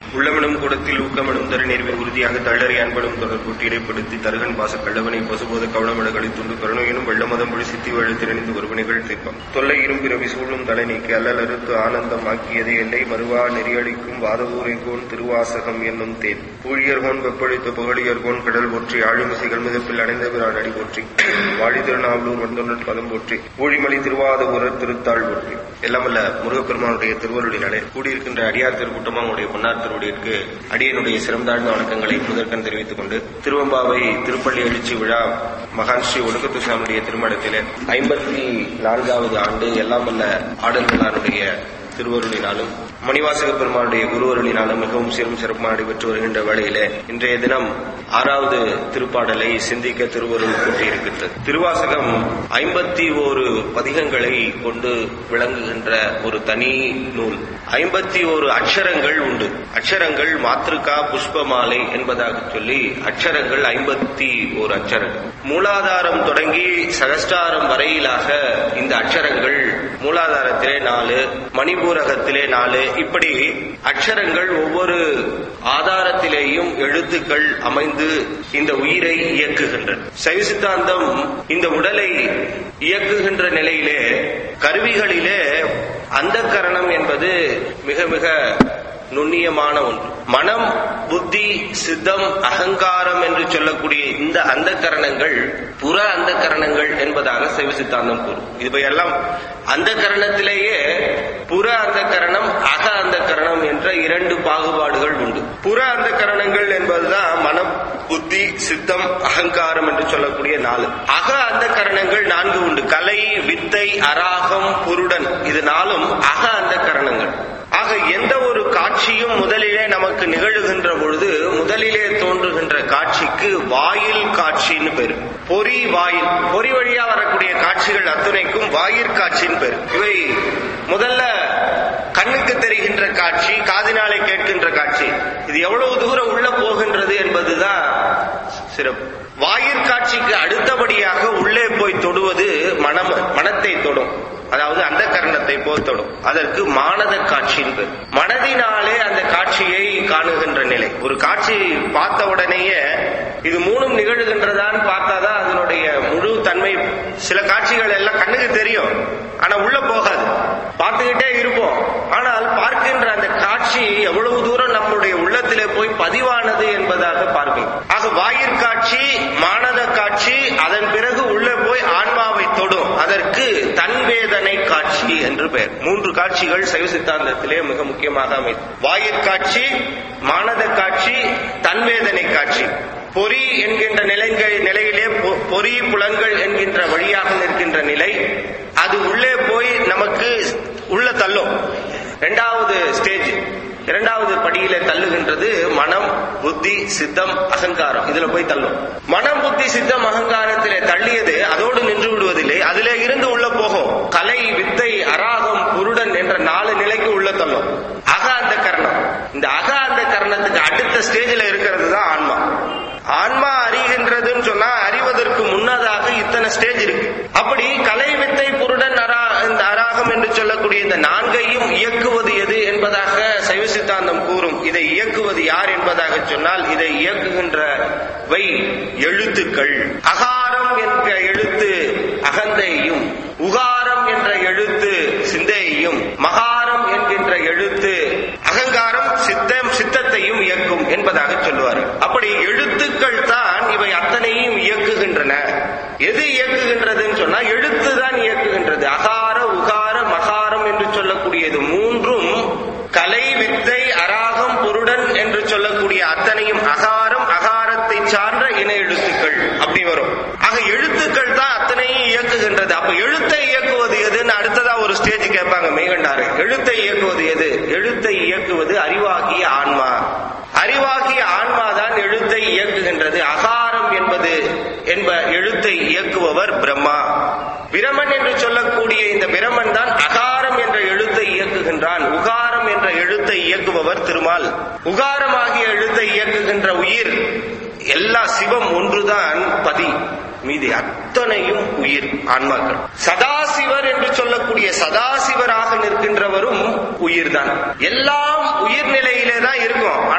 உள்ளமெனும் கூடத்தில் ஊக்கமெனும் தரு நேர்வை உறுதியாக தள்ளறி அன்பனும் தொடர்புட்டு இடைப்படுத்தி தருகன் பாச கள்ளவனை பசுபோத கவனமெட கழித்துண்டு கருணையினும் வெள்ளமதம் பொழி சித்தி வழி திறனிந்து ஒருவனைகள் தீர்ப்பான் தொல்லை இரும்பிறவி சூழும் தலை நீக்கி அல்லலறுத்து ஆனந்தம் ஆக்கியது எல்லை மறுவா நெறியடிக்கும் வாதவூரைகோன் திருவாசகம் என்னும் தேன் ஊழியர்கோன் வெப்பழித்த புகழியர்கோன் கடல் போற்றி ஆழிமிசைகள் மிதப்பில் அடைந்த பிரான் அடி போற்றி வாழி திருநாவலூர் வந்தொன்றன் பதம் போற்றி ஊழிமலி திருவாதூரர் திருத்தாள் போற்றி எல்லாமல்ல முருகப்பெருமானுடைய திருவருளினாலே கூடியிருக்கின்ற அடியார் திருக்கூட்டமா உங்களுடைய பொன்னார் திருவடியிற்கு அடியனுடைய சிறந்தாழ்ந்த வணக்கங்களை முதற்கண் தெரிவித்துக் கொண்டு திருவம்பாவை திருப்பள்ளி எழுச்சி விழா மகான் ஸ்ரீ ஒடுக்கத்து சாமியுடைய திருமணத்திலே ஐம்பத்தி நான்காவது ஆண்டு எல்லாமல்ல ஆடல்களாருடைய திருவருளினாலும் மணிவாசக பெருமானுடைய குருவருளினாலும் மிகவும் சிறும் சிறப்பாக நடைபெற்று வருகின்ற வேளையிலே இன்றைய தினம் ஆறாவது திருப்பாடலை சிந்திக்க திருவருள் கூட்டியிருக்கிறது திருவாசகம் ஐம்பத்தி ஓரு பதிகங்களை கொண்டு விளங்குகின்ற ஒரு தனி நூல் ஐம்பத்தி ஓரு அக்ஷரங்கள் உண்டு அக்ஷரங்கள் மாத்திருக்கா புஷ்பமாலை என்பதாக சொல்லி அக்ஷரங்கள் ஐம்பத்தி ஓரு அக்ஷரங்கள் மூலாதாரம் தொடங்கி சகஸ்டாரம் வரையிலாக இந்த அக்ஷரங்கள் மூலாதாரத்திலே நாலு மணிபூரகத்திலே நாலு இப்படி அக்ஷரங்கள் ஒவ்வொரு ஆதாரத்திலேயும் எழுத்துக்கள் அமைந்து இந்த உயிரை இயக்குகின்றன சைவ சித்தாந்தம் இந்த உடலை இயக்குகின்ற நிலையிலே கருவிகளிலே அந்த கரணம் என்பது மிக மிக நுண்ணியமான ஒன்று மனம் புத்தி சித்தம் அகங்காரம் என்று சொல்லக்கூடிய இந்த அந்த கரணங்கள் புற அந்த கரணங்கள் என்பதாக சைவ சித்தாந்தம் கூறும் இவையெல்லாம் அந்த கரணத்திலேயே புற அந்த கரணம் அக அந்த கரணம் என்ற இரண்டு பாகுபாடுகள் உண்டு புற அந்த கரணங்கள் என்பதுதான் மனம் புத்தி சித்தம் அகங்காரம் என்று சொல்லக்கூடிய நாலு அக அந்த கரணங்கள் நான்கு உண்டு கலை வித்தை அராகம் புருடன் இது நாளும் அக அந்த கரணங்கள் ஆக எந்த ஒரு காட்சியும் முதலிலே நமக்கு நிகழுகின்ற பொழுது முதலிலே தோன்றுகின்ற காட்சிக்கு வாயில் காட்சின்னு பேரு பொறி வாயில் பொறி வழியா வரக்கூடிய காட்சிகள் அத்துணைக்கும் வாயிற்காட்சின்னு பேரு இவை முதல்ல கண்ணுக்கு தெரிகின்ற காட்சி காதினாலே கேட்கின்ற காட்சி இது எவ்வளவு தூரம் உள்ள போகின்றது என்பதுதான் சிறப்பு வாயிற்காட்சிக்கு அடுத்தபடியாக உள்ளே போய் தொடுவது மனம் மனத்தை தொடும் அதாவது அந்த கரணத்தை போல் தொடும் அதற்கு மானத காட்சின்னு பேர் மனதினாலே அந்த காட்சியை காணுகின்ற நிலை ஒரு காட்சி பார்த்த உடனேயே இது மூணும் நிகழ்கின்றதான்னு பார்த்தாதான் அதனுடைய முழு தன்மை சில காட்சிகள் எல்லாம் கண்ணுக்கு தெரியும் ஆனா உள்ள போகாது பார்த்துக்கிட்டே இருப்போம் ஆனால் பார்க்கின்ற அந்த காட்சி எவ்வளவு தூரம் நம்முடைய உள்ளத்திலே போய் பதிவானது என்பதாக பார்க்கணும் ஆக வாயிற்காட்சி மானத காட்சி அதன் பிறகு உள்ளே போய் ஆன்மாவை தொடும் அதற்கு தன்வேதனை காட்சி என்று பெயர் மூன்று காட்சிகள் சைவ சித்தாந்தத்திலே மிக முக்கியமாக அமைது வாயிற்காட்சி மானத காட்சி தன்வேதனை காட்சி பொறி என்கின்ற நிலைகள் நிலையிலே பொறி புலங்கள் என்கின்ற வழியாக நிற்கின்ற நிலை அது உள்ளே போய் நமக்கு உள்ள தள்ளும் இரண்டாவது ஸ்டேஜ் இரண்டாவது படியில தள்ளுகின்றது மனம் புத்தி சித்தம் அகங்காரம் இதுல போய் தள்ளும் மனம் புத்தி சித்தம் அகங்காரத்திலே தள்ளியது அதோடு நின்று விடுவதில்லை அதிலே இருந்து உள்ள போகும் கலை வித்தை அராகம் புருடன் என்ற நாலு நிலைக்கு உள்ள தள்ளும் அக அந்த கரணம் இந்த அக அந்த கரணத்துக்கு அடுத்த ஸ்டேஜில் இருக்கிறது தான் ஆன்மா ஆன்மா அறிகின்றதுன்னு சொன்னா அறிவதற்கு முன்னதாக இத்தனை ஸ்டேஜ் இருக்கு அப்படி கலை வித்தை புருடன் அரா இந்த அராகம் என்று சொல்லக்கூடிய இந்த நான்கையும் இயக்குவது எது என்பதாக சைவ சித்தாந்தம் கூறும் இதை இயக்குவது யார் என்பதாக சொன்னால் இதை இயக்குகின்றவை எழுத்துக்கள் அகாரம் என்ற எழுத்து அகந்தையும் உகாரம் என்ற எழுத்து சிந்தையையும் மகாரம் என்கின்ற எழுத்து அகங்காரம் சித்தம் சித்தத்தையும் இயக்கும் என்பதாக சொல்லுவார் அப்படி எழுத்துக்கள் தான் இவை அத்தனையும் இயக்குகின்றன எது இயக்குகின்றதுன்னு சொன்னா எழுத்து தான் இயக்குகின்றது அகார உகார மகாரம் என்று சொல்லக்கூடியது மூன்றும் கலை வித்தை அராகம் பொருடன் என்று சொல்லக்கூடிய அத்தனையும் அகாரம் அகாரத்தை சார்ந்த இன எழுத்துக்கள் அப்படி வரும் ஆக எழுத்துக்கள் தான் அத்தனையும் இயக்குகின்றது அப்ப எழுத்தை இயக்குவது எதுன்னு அடுத்ததா ஒரு ஸ்டேஜ் கேட்பாங்க மெய்கண்டாரு எழுத்தை இயக்குவது எது எழுத்தை இயக்குவது அறிவாகிய ஆன்மா அறிவாகிய ஆன்மா தான் எழுத்தை இயக்குகின்றது அகாரம் என்பது என்ப எழுத்தை இயக்குபவர் பிரம்மா பிரமன் என்று சொல்லக்கூடிய இந்த பிரமன் தான் அகாரம் என்ற எழுத்தை இயக்குகின்றான் உகாரம் என்ற எழுத்தை இயக்குபவர் திருமால் உகாரமாகிய எழுத்தை இயக்குகின்ற உயிர் எல்லா சிவம் ஒன்றுதான் பதி மீதி அத்தனையும் உயிர் ஆன்மாக்கள் சதாசிவர் என்று சொல்லக்கூடிய சதாசிவராக நிற்கின்றவரும் உயிர்தான் எல்லாம் உயிர் நிலையிலே தான் இருக்கும்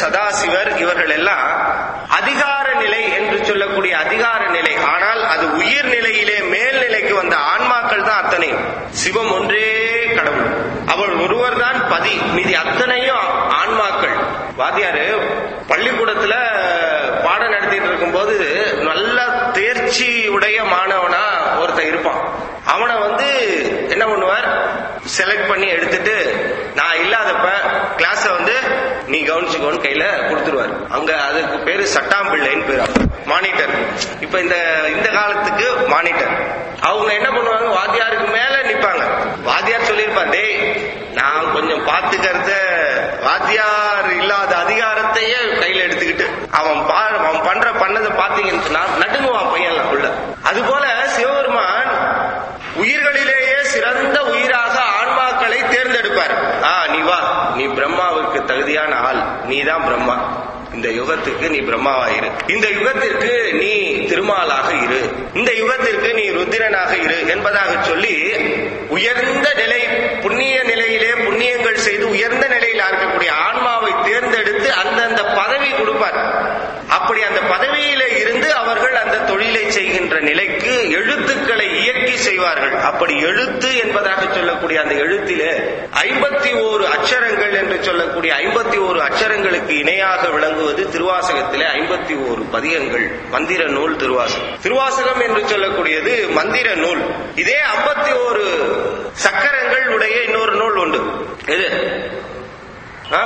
சதாசிவர் இவர்கள் எல்லாம் அதிகார நிலை என்று சொல்லக்கூடிய அதிகார நிலை ஆனால் அது உயிர் நிலையிலே மேல் நிலைக்கு வந்த ஆன்மாக்கள் தான் அத்தனை சிவம் ஒன்றே கடவுள் அவள் ஒருவர் தான் பதி மீதி அத்தனையும் ஆன்மாக்கள் வாத்தியாரு பள்ளிக்கூடத்துல பாடம் நடத்திட்டு இருக்கும்போது நல்ல தேர்ச்சி உடைய மாணவனா ஒருத்தன் இருப்பான் அவனை வந்து என்ன பண்ணுவார் செலக்ட் பண்ணி எடுத்துட்டு நான் இல்லாதப்ப கிளாஸ வந்து நீ கவனிச்சுக்கோன்னு கையில கொடுத்துருவாரு அங்க அதுக்கு பேரு சட்டாம்பிள்ளைன்னு பேரு மானிட்டர் இப்ப இந்த இந்த காலத்துக்கு மானிட்டர் அவங்க என்ன பண்ணுவாங்க வாத்தியாருக்கு மேல நிப்பாங்க வாத்தியார் சொல்லியிருப்பான் டேய் நான் கொஞ்சம் பாத்துக்கிறத வாத்தியார் இல்லாத அதிகாரத்தையே கையில எடுத்துக்கிட்டு அவன் பா அவன் பண்ற பண்ணதை பாத்தீங்கன்னு சொன்னா நடுங்குவான் பையன்லாம் உள்ள அது போல சிவபெருமான் உயிர்களிலேயே சிறந்த உயிராக ஆன்மாக்களை தேர்ந்தெடுப்பார் ஆ நீ வா நீ பிரம்மாவுக்கு தகுதியான ஆள் நீ தான் பிரம்மா இந்த யுகத்துக்கு நீ பிரம்மாவாயிரு இந்த யுகத்திற்கு நீ திருமாலாக இரு இந்த யுகத்திற்கு நீ ருத்திரனாக இரு என்பதாக சொல்லி உயர்ந்த நிலை புண்ணிய நிலையிலே புண்ணியங்கள் செய்து உயர்ந்த நிலையில் இருக்கக்கூடிய ஆன்மாவை தேர்ந்தெடுத்து அந்தந்த பதவி கொடுப்பார் அப்படி அந்த பதவியில இருந்து அவர்கள் அந்த தொழிலை செய்கின்ற நிலைக்கு எழுத்துக்களை இயக்கி செய்வார்கள் அப்படி எழுத்து என்பதாக சொல்லக்கூடிய அந்த எழுத்திலே ஐம்பத்தி ஓரு அச்சரங்கள் என்று சொல்லக்கூடிய ஐம்பத்தி ஓரு அச்சரங்களுக்கு இணையாக விளங்குவது திருவாசகத்திலே ஐம்பத்தி ஓரு பதிகங்கள் மந்திர நூல் திருவாசகம் திருவாசகம் என்று சொல்லக்கூடியது மந்திர நூல் இதே ஐம்பத்தி ஓரு சக்கரங்கள் உடைய இன்னொரு நூல் உண்டு எது ஆ?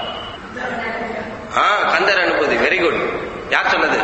ஆ கந்தர் அனுபூதி வெரி குட் யார் சொன்னது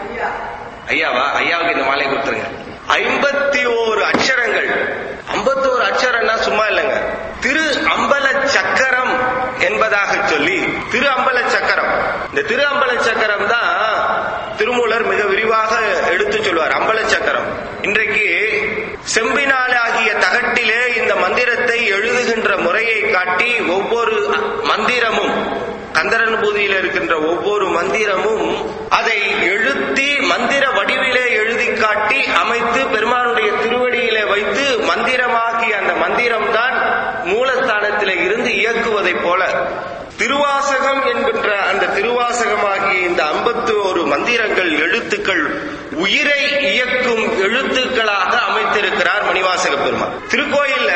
ஐயாவா ஐயாவுக்கு இந்த மாலை கொடுத்துருங்க ஐம்பத்தி ஓரு அக்ஷரங்கள் ஐம்பத்தி ஓரு அக்ஷரம்னா சும்மா இல்லைங்க திரு அம்பல சக்கரம் என்பதாக சொல்லி திரு அம்பல சக்கரம் இந்த திரு அம்பல சக்கரம் தான் திருமூலர் மிக விரிவாக எடுத்து சொல்வார் அம்பல சக்கரம் இன்றைக்கு செம்பினால் ஆகிய தகட்டிலே இந்த மந்திரத்தை எழுதுகின்ற முறையை காட்டி ஒவ்வொரு மந்திரமும் கந்தரனுபூதியில் இருக்கின்ற ஒவ்வொரு மந்திரமும் அதை எழுத்தி மந்திர வடிவிலே எழுதி காட்டி அமைத்து பெருமானுடைய திருவடியிலே வைத்து மந்திரமாகி அந்த மந்திரம் தான் மூலஸ்தானத்திலே இருந்து இயக்குவதைப் போல திருவாசகம் என்கின்ற அந்த திருவாசகமாகிய இந்த ஐம்பத்தி ஒரு மந்திரங்கள் எழுத்துக்கள் உயிரை இயக்கும் எழுத்துக்களாக அமைத்திருக்கிறார் மணிவாசக பெருமாள் திருக்கோயில்ல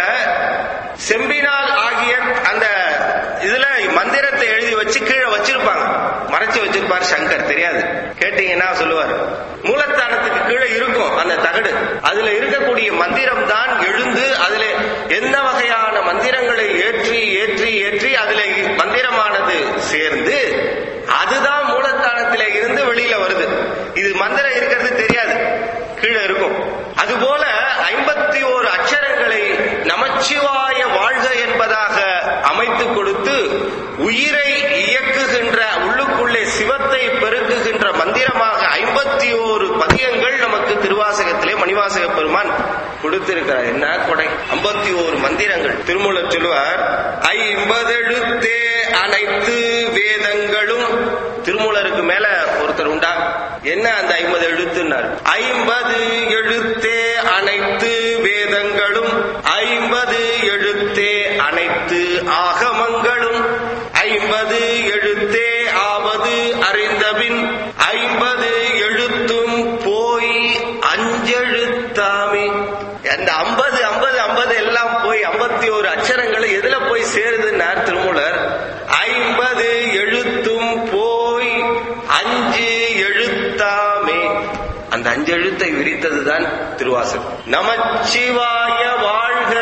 செம்பினால் ஆகிய அந்த இதுல மந்திரத்தை எழுதி வச்சு கீழே வச்சிருப்பாங்க மறைச்சு வச்சிருப்பார் சங்கர் தெரியாது கேட்டீங்கன்னா சொல்லுவார் மூலஸ்தானத்துக்கு கீழே இருக்கும் அந்த தகடு அதுல இருக்கக்கூடிய மந்திரம் தான் எழுந்து அதுல எந்த வகையான மந்திரங்களை ஏற்றி ஏற்றி ஏற்றி அதுல மந்திரமானது சேர்ந்து அதுதான் மூலஸ்தானத்தில இருந்து வெளியில வருது இது மந்திரம் இருக்கிறது தெரியாது கீழே இருக்கும் அதுபோல ஐம்பத்தி ஓரு அச்சரங்களை நமச்சிவாய வாழ்க என்பதாக அமைத்து கொடுத்து உயிரை இயக்குகின்ற உள்ளுக்குள்ளே சிவத்தை பெருக்குகின்ற மந்திரமாக ஐம்பத்தி ஓரு பதியங்கள் நமக்கு திருவாசகத்திலே மணிவாசக பெருமான் கொடுத்திருக்கிறார் என்ன கொடை ஐம்பத்தி ஓரு மந்திரங்கள் திருமூலர் சொல்லுவார் ஐம்பதெழுத்தே அனைத்து வேதங்களும் திருமூலருக்கு மேல ஒருத்தர் உண்டா என்ன அந்த ஐம்பது எழுத்துனார் ஐம்பது எழுத்தே அனைத்து வேதங்களும் ஐம்பது எழுத்தே அனைத்து ஆகமங்களும் ஐம்பது எழுத்தே ஆவது அறிந்தபின் ஐம்பது எழுத்தும் போய் அஞ்செழுத்தாமே அந்த ஐம்பது ஐம்பது ஐம்பது எல்லாம் போய் ஐம்பத்தி ஒரு அச்சரங்களை எதுல போய் சேருதுன்னார் திருமூலர் ஐம்பது எழுத்தும் போய் அஞ்சு எழுத்தாமே அந்த அஞ்சு எழுத்தை விரித்ததுதான் திருவாசகம் நமச்சிவாய வாழ்க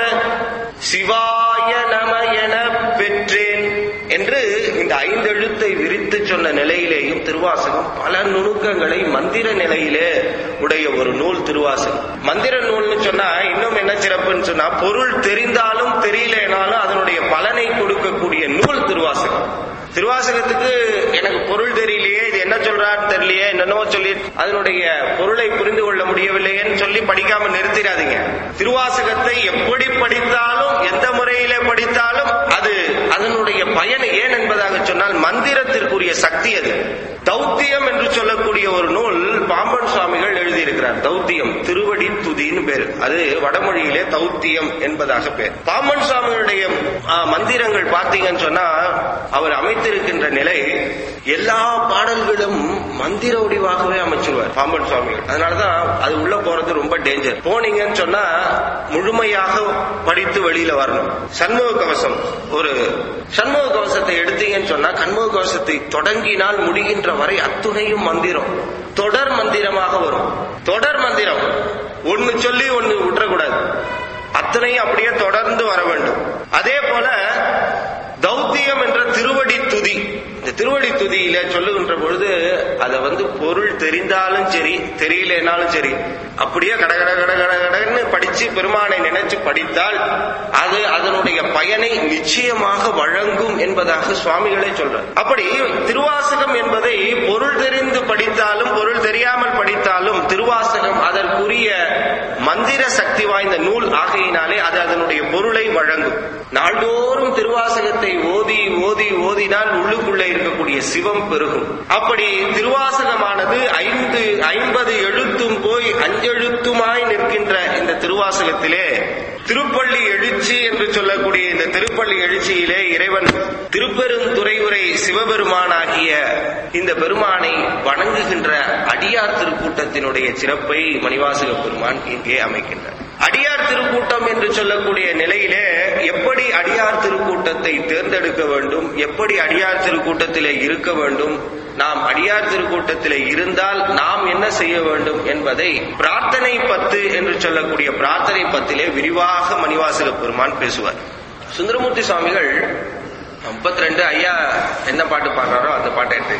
சிவாய நம என பெற்றேன் என்று இந்த ஐந்து எழுத்தை விரித்து சொன்ன நிலையிலேயும் திருவாசகம் பல நுணுக்கங்களை மந்திர நிலையிலே உடைய ஒரு நூல் திருவாசகம் மந்திர நூல்னு சொன்னா இன்னும் என்ன சிறப்புன்னு சொன்னா பொருள் தெரிந்தாலும் தெரியலனாலும் அதனுடைய பலனை கொடுக்கக்கூடிய நூல் திருவாசகம் திருவாசகத்துக்கு எனக்கு பொருள் தெரியலையே இது என்ன சொல்றான்னு தெரியலையே என்னென்னவோ சொல்லி அதனுடைய பொருளை புரிந்து கொள்ள முடியவில்லையேன்னு சொல்லி படிக்காம நிறுத்திடாதீங்க திருவாசகத்தை எப்படி படித்தாலும் எந்த முறையில படித்தாலும் அது அதனுடைய பயன் ஏன் என்பதாக சொன்னால் மந்திரத்திற்குரிய சக்தி அது தௌத்தியம் என்று சொல்லக்கூடிய ஒரு நூல் பாம்பன் சுவாமிகள் எழுதியிருக்கிறார் தௌத்தியம் திருவடி துதின்னு பேரு அது வடமொழியிலே தௌத்தியம் என்பதாக பேர் பாம்பன் சுவாமிகளுடைய ஆ, மந்திரங்கள் பார்த்தீங்கன்னு சொன்னா அவர் அமைத்திருக்கின்ற நிலை எல்லா பாடல்களும் மந்திர வடிவாகவே அமைச்சிருவார் பாம்பன் சுவாமிகள் அதனாலதான் அது உள்ள போறது ரொம்ப டேஞ்சர் போனீங்கன்னு சொன்னா முழுமையாக படித்து வெளியில வரணும் சண்முக கவசம் ஒரு சண்முக கவசத்தை எடுத்தீங்கன்னு சொன்னா கண்முக கவசத்தை தொடங்கினால் முடிகின்ற வரை அத்துணையும் மந்திரம் தொடர் மந்திரமாக வரும் தொடர் மந்திரம் ஒன்னு சொல்லி ஒன்னு விட்டுறக்கூடாது அத்தனையும் அப்படியே தொடர்ந்து வர வேண்டும் அதே போல தௌத்தியம் என்ற திருவடி துதி இந்த திருவடி துதியில சொல்லுகின்ற பொழுது அதை வந்து பொருள் தெரிந்தாலும் சரி தெரியலனாலும் சரி அப்படியே கட கட கட கட கடன்னு படிச்சு பெருமானை நினைச்சு படித்தால் அது அதனுடைய பயனை நிச்சயமாக வழங்கும் என்பதாக சுவாமிகளே சொல்றார் அப்படி திருவாசகம் என்பதை பொருள் தெரிந்து படித்தாலும் பொருள் தெரியாமல் படித்தாலும் திருவாசகம் அதற்குரிய மந்திர சக்தி வாய்ந்த நூல் ஆகையினாலே அது அதனுடைய பொருளை வழங்கும் நாள்தோறும் திருவாசகத்தை ஓதி ஓதி ஓதினால் உள்ளுக்குள்ளே இருக்கக்கூடிய சிவம் பெருகும் அப்படி திருவாசகமானது ஐந்து ஐம்பது எழுத்தும் போய் அஞ்செழுத்துமாய் நிற்கின்ற இந்த திருவாசகத்திலே திருப்பள்ளி எழுச்சி என்று சொல்லக்கூடிய இந்த திருப்பள்ளி எழுச்சியிலே இறைவன் திருப்பெருந்துறையுரை சிவபெருமானாகிய இந்த பெருமானை வணங்குகின்ற அடியார் திருக்கூட்டத்தினுடைய சிறப்பை மணிவாசக பெருமான் இங்கே அமைக்கின்றார் அடியார் திருக்கூட்டம் என்று சொல்லக்கூடிய நிலையிலே எப்படி அடியார் திருக்கூட்டத்தை தேர்ந்தெடுக்க வேண்டும் எப்படி அடியார் திருக்கூட்டத்திலே இருக்க வேண்டும் நாம் அடியார் திருக்கூட்டத்திலே இருந்தால் நாம் என்ன செய்ய வேண்டும் என்பதை பிரார்த்தனை பத்து என்று சொல்லக்கூடிய பிரார்த்தனை பத்திலே விரிவாக மணிவாசக பெருமான் பேசுவார் சுந்தரமூர்த்தி சுவாமிகள் முப்பத்தி ரெண்டு ஐயா என்ன பாட்டு பாடுறாரோ அந்த பாட்டை எடுத்து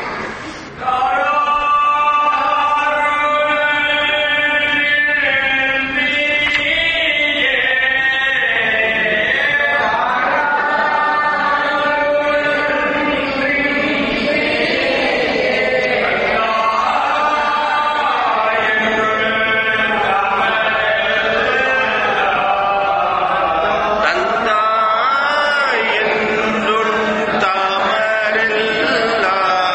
தந்தாய் என்றும் தாமரெல்லாம்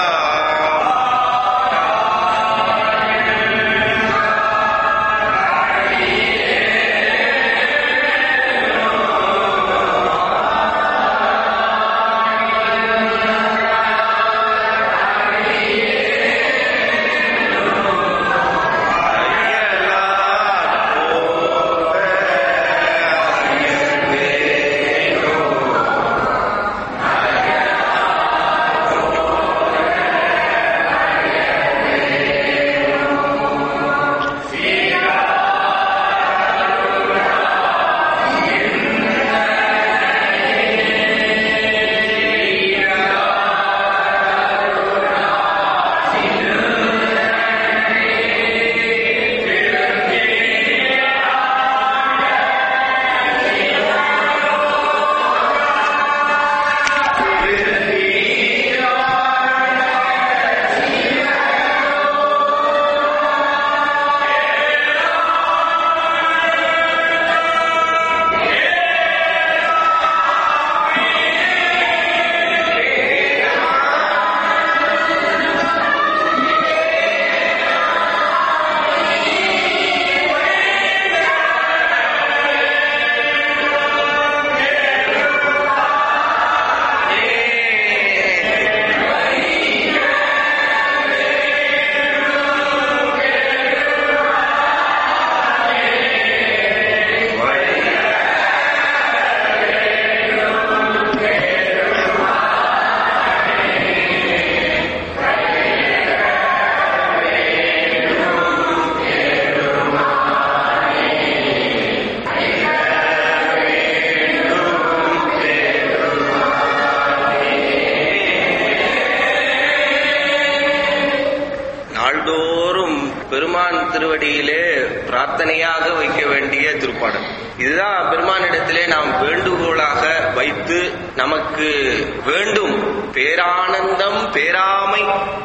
நாள்தோறும் பெருமான் திருவடியிலே பிரார்த்தனையாக வைக்க வேண்டிய திருப்பாடல் இதுதான் பெருமானிடத்திலே நாம் வேண்டுகோளாக வைத்து நமக்கு வேண்டும் பேரானந்தம் பேராமை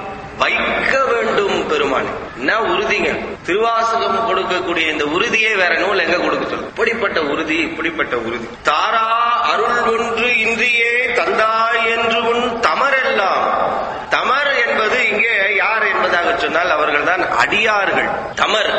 வைக்க வேண்டும் பெருமான் என்ன உறுதிங்க திருவாசகம் கொடுக்கக்கூடிய இந்த உறுதியை வேற நூல் எங்க கொடுக்க சொல்லும் இப்படிப்பட்ட உறுதி இப்படிப்பட்ட உறுதி தாரா அருள் ஒன்று இன்றியே தந்தாய் என்று உன் தமரெல்லாம் தமர் என்பது இங்கே சொன்னால் அவர்கள்தான் அடியார்கள் தமர்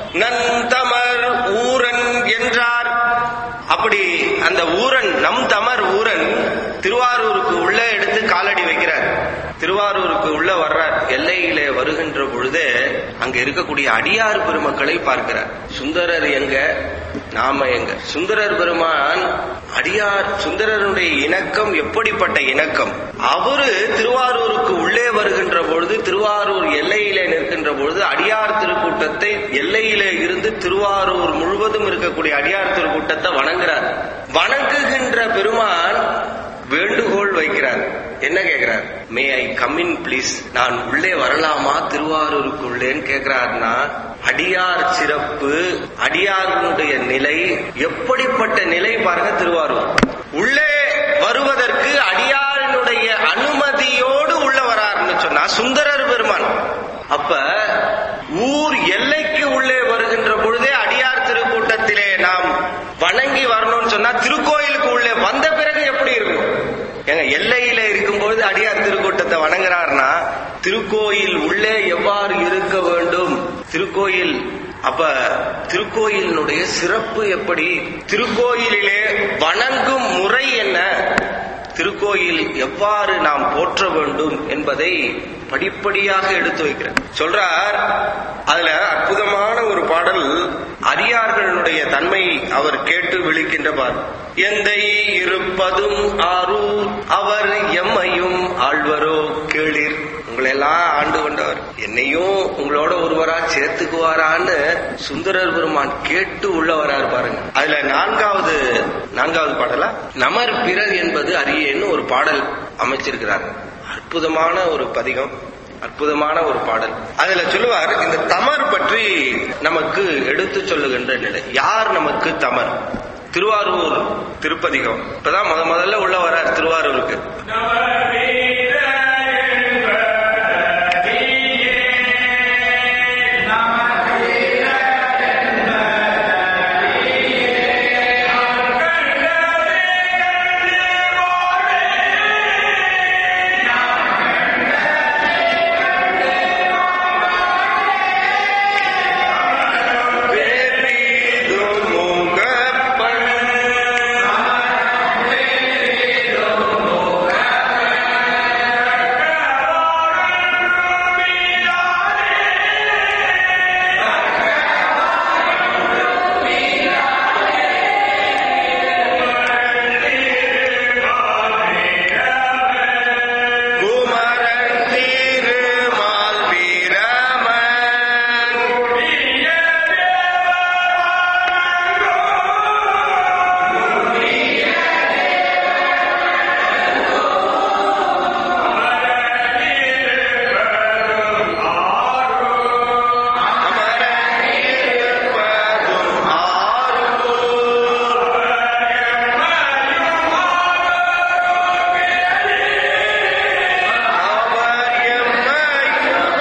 நந்தமர் ஊரன் என்றார் அப்படி அந்த ஊரன் நம் தமர் ஊரன் திருவாரூருக்கு உள்ள எடுத்து காலடி வைக்கிறார் திருவாரூருக்கு உள்ள வர்றார் எல்லையிலே வருகின்ற பொழுதே அங்க இருக்கக்கூடிய அடியார் பெருமக்களை பார்க்கிறார் சுந்தரர் எங்க நாம எங்க சுந்தரர் பெருமான் அடியார் சுந்தரருடைய இணக்கம் எப்படிப்பட்ட இணக்கம் அவரு திருவாரூருக்கு உள்ளே வருகின்ற பொழுது திருவாரூர் எல்லையிலே நிற்கின்ற பொழுது அடியார் திருக்கூட்டத்தை எல்லையிலே இருந்து திருவாரூர் முழுவதும் இருக்கக்கூடிய அடியார் திருக்கூட்டத்தை வணங்குறார் வணங்குகின்ற பெருமான் வேண்டுகோள் வைக்கிறார் என்ன கேட்கிறார் மே ஐ கம் இன் ப்ளீஸ் நான் உள்ளே வரலாமா திருவாரூருக்கு உள்ளேன்னு கேட்கிறார்னா அடியார் சிறப்பு அடியார்களுடைய நிலை எப்படிப்பட்ட நிலை பாருங்க திருவாரூர் உள்ளே வருவதற்கு அடியாரினுடைய அனுமதியோடு உள்ள வராருன்னு சொன்னா சுந்தரர் பெருமான் அப்ப ஊர் எல்லைக்கு உள்ளே வருகின்ற பொழுதே அடியார் திருக்கூட்டத்திலே நாம் வணங்கி வரணும்னு சொன்னா திருக்கோயிலுக்கு உள்ளே வந்த பிறகு எப்படி இருக்கும் எங்க எல்லையில இருக்கும்போது அடியார் திருக்கூட்டத்தை வணங்குறாருன்னா திருக்கோயில் உள்ளே எவ்வாறு இருக்க வேண்டும் திருக்கோயில் அப்ப திருக்கோயிலினுடைய சிறப்பு எப்படி திருக்கோயிலிலே வணங்கும் முறை என்ன திருக்கோயில் எவ்வாறு நாம் போற்ற வேண்டும் என்பதை படிப்படியாக எடுத்து வைக்கிறார் சொல்றார் அதுல அற்புதமான ஒரு பாடல் அரியார்களுடைய தன்மை அவர் கேட்டு விழிக்கின்ற பார் எந்தை இருப்பதும் ஆரூர் அவர் எம்மையும் ஆழ்வரோ கேளிர் உங்களெல்லாம் ஆண்டு கொண்டவர் என்னையும் உங்களோட ஒருவரா சேர்த்துக்குவாரான்னு சுந்தரர் பெருமான் கேட்டு உள்ள வராரு பாருங்க அதுல நான்காவது நான்காவது பாடலா நமர் பிறர் என்பது அரியேன்னு ஒரு பாடல் அமைச்சிருக்கிறார் அற்புதமான ஒரு பதிகம் அற்புதமான ஒரு பாடல் அதுல சொல்லுவார் இந்த தமர் பற்றி நமக்கு எடுத்து சொல்லுகின்ற நிலை யார் நமக்கு தமர் திருவாரூர் திருப்பதிகம் இப்பதான் முத முதல்ல உள்ள வரார் திருவாரூருக்கு குமரன் திருமால் வீரமன் அமரன் இருப்பதும் ஆரூர் அவர் எம்மையும்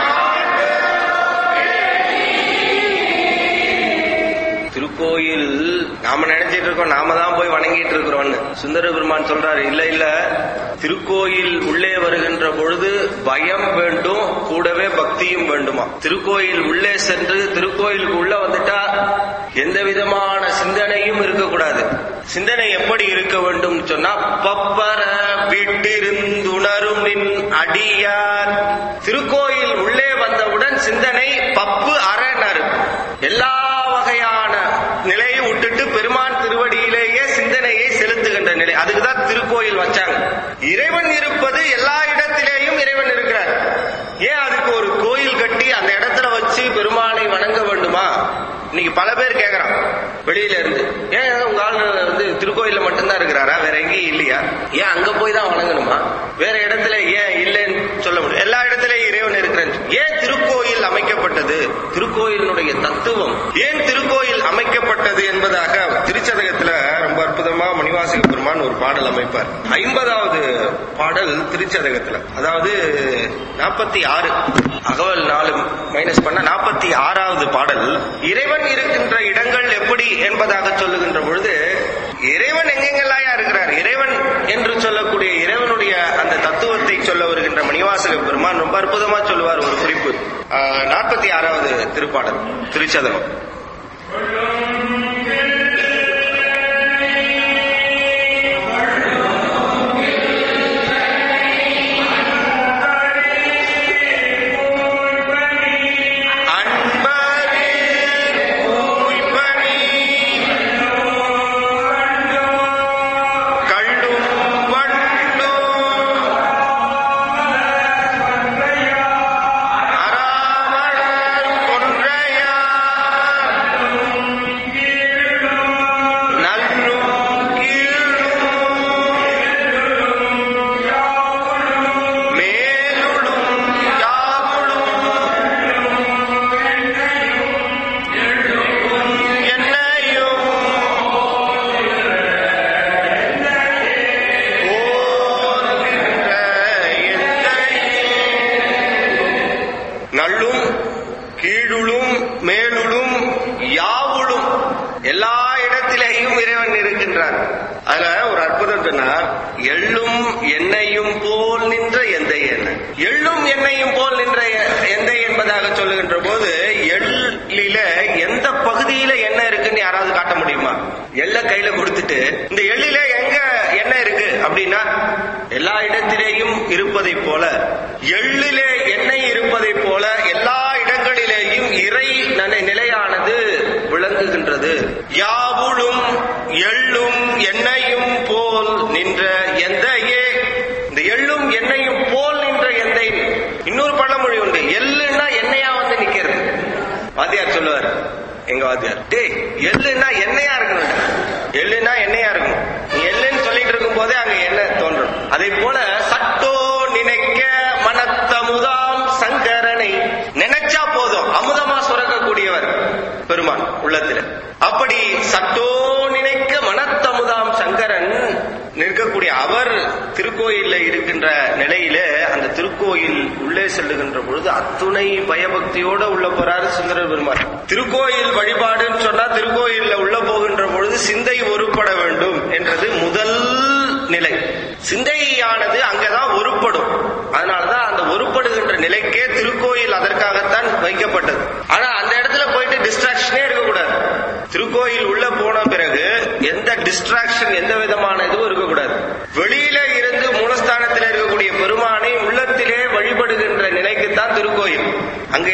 திருக்கோயில் நாம நினைச்சிட்டு இருக்கோம் நாம தான் போய் வணங்கிட்டு இருக்கிறோம்னு சுந்தர பெருமான் சொல்றாரு இல்ல இல்ல திருக்கோயில் உள்ளே வருகின்ற பொழுது பயம் வேண்டும் கூடவே பக்தியும் வேண்டுமா திருக்கோயில் உள்ளே சென்று திருக்கோயிலுக்கு உள்ள வந்துட்டா எந்த விதமான சிந்தனையும் இருக்கக்கூடாது சிந்தனை எப்படி இருக்க வேண்டும் சொன்னா பப்பர விட்டிருந்துணரும் நின் அடியார் திருக்கோயில் உள்ளே வந்தவுடன் சிந்தனை பப்பு அரணர் எல்லா வகையான நிலையை விட்டுட்டு பெருமான் திருவடியிலேயே சிந்தனையை செலுத்துகின்ற நிலை அதுக்குதான் திருக்கோயில் வச்சாங்க இறைவன் இருப்பது எல்லா இடத்திலேயும் இறைவன் இருக்கிறார் ஏன் அதுக்கு ஒரு கோயில் கட்டி அந்த இடத்துல வச்சு பெருமானை வணங்க வேண்டுமா இன்னைக்கு பல பேர் கேக்குறான் வெளியில இருந்து ஏன் உங்க ஆள் வந்து திருக்கோயில்ல மட்டும்தான் இருக்கிறாரா வேற எங்கேயும் இல்லையா ஏன் அங்க போய் தான் வணங்கணுமா வேற இடத்துல ஏன் இல்லைன்னு சொல்ல முடியும் எல்லா இடத்துலயும் இறைவன் இருக்கிறேன் ஏன் திருக்கோயில் அமைக்கப்பட்டது திருக்கோயிலினுடைய தத்துவம் ஏன் திருக்கோயில் அமைக்கப்பட்டது என்பதாக திருச்சதகத்துல ரொம்ப அற்புதமா மணிவாசக பெருமான் ஒரு பாடல் அமைப்பார் ஐம்பதாவது பாடல் திருச்சதகத்துல அதாவது நாற்பத்தி ஆறு அகவல் நாலு மைனஸ் பண்ண நாற்பத்தி ஆறாவது பாடல் இறைவன் இருக்கின்ற இடங்கள் எப்படி என்பதாக சொல்லுகின்ற பொழுது இறைவன் எங்கெங்கெல்லாம் இருக்கிறார் இறைவன் என்று சொல்லக்கூடிய இறைவனுடைய அந்த தத்துவத்தை சொல்ல வருகின்ற மணிவாசக பெருமான் ரொம்ப அற்புதமா சொல்லுவார் ஒரு குறிப்பு நாற்பத்தி ஆறாவது திருப்பாடல் திருச்சதகம் நள்ளும் கீழுளும் மேலுளும் யாவுளும் எல்லா இடத்திலேயும் இறைவன் இருக்கின்றான் அதுல ஒரு அற்புதம் சொன்னார் எள்ளும் எண்ணெயும் போல் நின்ற எந்த எண்ணெய் எள்ளும் எண்ணெயும் போல் நின்ற எந்த என்பதாக சொல்லுகின்ற போது எள்ளில எந்த பகுதியில எண்ணெய் இருக்குன்னு யாராவது காட்ட முடியுமா எள்ள கையில கொடுத்துட்டு இந்த எள்ளில எங்க எண்ணெய் இருக்கு அப்படின்னா எல்லா இடத்திலேயும் இருப்பதை போல எள்ளிலே எண்ணெய் இருப்பதை போல எல்லா இடங்களிலேயும் இறை நிலையானது விளங்குகின்றது யாவுளும் எள்ளும் எண்ணெயும் போல் நின்ற எந்தையே இந்த எள்ளும் எண்ணெயும் போல் நின்ற எந்தை இன்னொரு பழமொழி உண்டு எள்ளுன்னா எண்ணெயா வந்து நிக்கிறது வாத்தியார் சொல்லுவார் எங்க வாத்தியார் டேய் எள்ளுன்னா எண்ணெயா இருக்கணும் எள்ளுன்னா எண்ணெயா இருக்கணும் நீ எள்ளுன்னு சொல்லிட்டு இருக்கும் போதே அங்க எண்ணெய் தோன்றும் அதே போல சட்டோ நினைக்க மனத்தமுதாம் சங்கரனை நினைச்சா போதும் அமுதமா சுரக்கக்கூடியவர் பெருமான் உள்ளத்துல அப்படி சட்டோ நினைக்க மனத்தமுதாம் சங்கரன் நிற்கக்கூடிய அவர் திருக்கோயில்ல இருக்கின்ற நிலையில அந்த திருக்கோயில் உள்ளே செல்லுகின்ற பொழுது அத்துணை பயபக்தியோட உள்ள போறாரு சுந்தரர் பெருமாள் திருக்கோயில் வழிபாடுன்னு சொன்னா திருக்கோயில்ல உள்ள போகின்ற பொழுது சிந்தை ஒருப்பட வேண்டும் என்றது முதல் நிலை சிந்தையானது அங்கதான் ஒருப்படும் அதனாலதான் அந்த ஒருப்படுகின்ற நிலைக்கே திருக்கோயில் அதற்காகத்தான் வைக்கப்பட்டது ஆனா அந்த இடத்துல போயிட்டு டிஸ்ட்ராக்ஷனே இருக்கக்கூடாது திருக்கோயில் உள்ள போன பிறகு எந்த டிஸ்ட்ராக்ஷன் எந்த விதமான இதுவும் இருக்கக்கூடாது வெளியில இருந்து மூலஸ்தானத்தில் இருக்கக்கூடிய பெருமானை உள்ளத்திலே வழிபடுகின்ற நிலைக்குத்தான் திருக்கோயில் அங்கே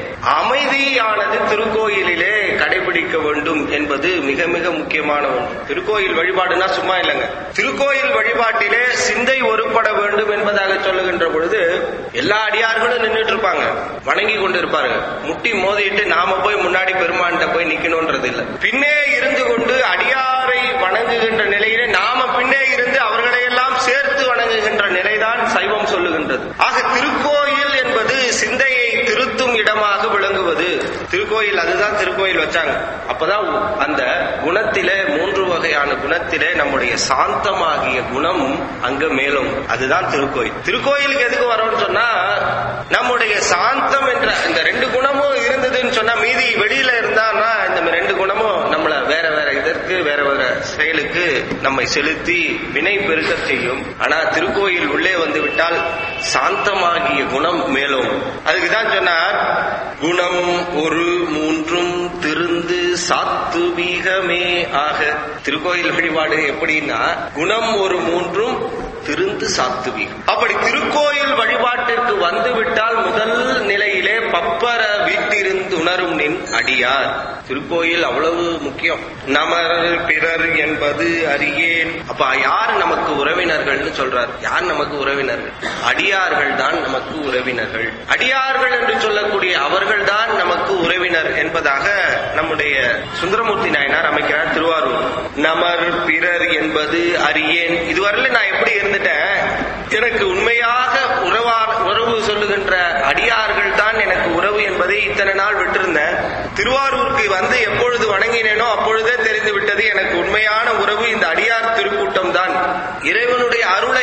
அமைதியானது திருக்கோயிலிலே கடைபிடிக்க வேண்டும் என்பது மிக மிக முக்கியமான ஒன்று திருக்கோயில் வழிபாடுனா சும்மா இல்லைங்க திருக்கோயில் வழிபாட்டிலே சிந்தை ஒருப்பட வேண்டும் என்பதாக சொல்லுகின்ற பொழுது எல்லா அடியார்களும் நின்றுட்டு இருப்பாங்க வணங்கி கொண்டு இருப்பாருங்க முட்டி மோதிட்டு நாம போய் முன்னாடி பெருமான்கிட்ட போய் நிக்கணும்ன்றது இல்ல பின்னே இருந்து கொண்டு அடியாரை வணங்குகின்ற நிலையிலே நாம பின்னே இருந்து அவர்களை எல்லாம் சேர்த்து வணங்குகின்ற நிலைதான் சைவம் சொல்லுகின்றது ஆக திருக்கோயில் என்பது சிந்தையை திருத்தும் இடமாக விளங்குவது திருக்கோயில் அதுதான் திருக்கோயில் வச்சாங்க அப்பதான் அந்த குணத்திலே மூன்று வகையான குணத்திலே நம்முடைய சாந்தமாகிய குணம் அங்க மேலும் அதுதான் திருக்கோயில் திருக்கோயிலுக்கு எதுக்கு வரோம்னு சொன்னா நம்முடைய சாந்தம் என்ற இந்த ரெண்டு குணமும் இருந்ததுன்னு சொன்னா மீதி வெளியில இருந்தான்னா இந்த ரெண்டு குணமும் நம்மள வேற வேற இதற்கு வேற வேற செயலுக்கு நம்மை செலுத்தி வினை பெருக்க செய்யும் ஆனா திருக்கோயில் உள்ளே வந்து விட்டால் சாந்தமாகிய குணம் மேலும் அதுக்குதான் சொன்னார் குணம் ஒரு மூன்றும் திருந்து சாத்துவீகமே ஆக திருக்கோயில் வழிபாடு எப்படின்னா குணம் ஒரு மூன்றும் திருந்து சாத்துவீகம் அப்படி திருக்கோயில் வழிபாட்டிற்கு வந்துவிட்டால் முதல் நிலையிலே பப்பர வீட்டிருந்து உணரும் நின் அடியார் திருக்கோயில் அவ்வளவு முக்கியம் நமர் பிறர் என்பது அறியேன் அப்ப யார் நமக்கு உறவினர்கள்னு சொல்றார் யார் நமக்கு உறவினர்கள் அடியார்கள் தான் நமக்கு உறவினர்கள் அடியார்கள் என்று சொல்லக்கூடிய அவர்கள் தான் நமக்கு உறவினர் என்பதாக நம்முடைய சுந்தரமூர்த்தி நாயனார் அமைக்கிறார் திருவாரூர் நமர் பிறர் என்பது அறியேன் இதுவரையில நான் எப்படி இருந்துட்டேன் எனக்கு உண்மையாக உறவா உறவு சொல்லுகின்ற அடியார்கள் தான் எனக்கு உறவு என்பதை இத்தனை நாள் விட்டிருந்தேன் திருவாரூருக்கு வந்து எப்பொழுது வணங்கினேனோ அப்பொழுதே தெரிந்து விட்டது எனக்கு உண்மையான உறவு இந்த அடியார் திருக்கூட்டம் தான் இறைவனுடைய அருளை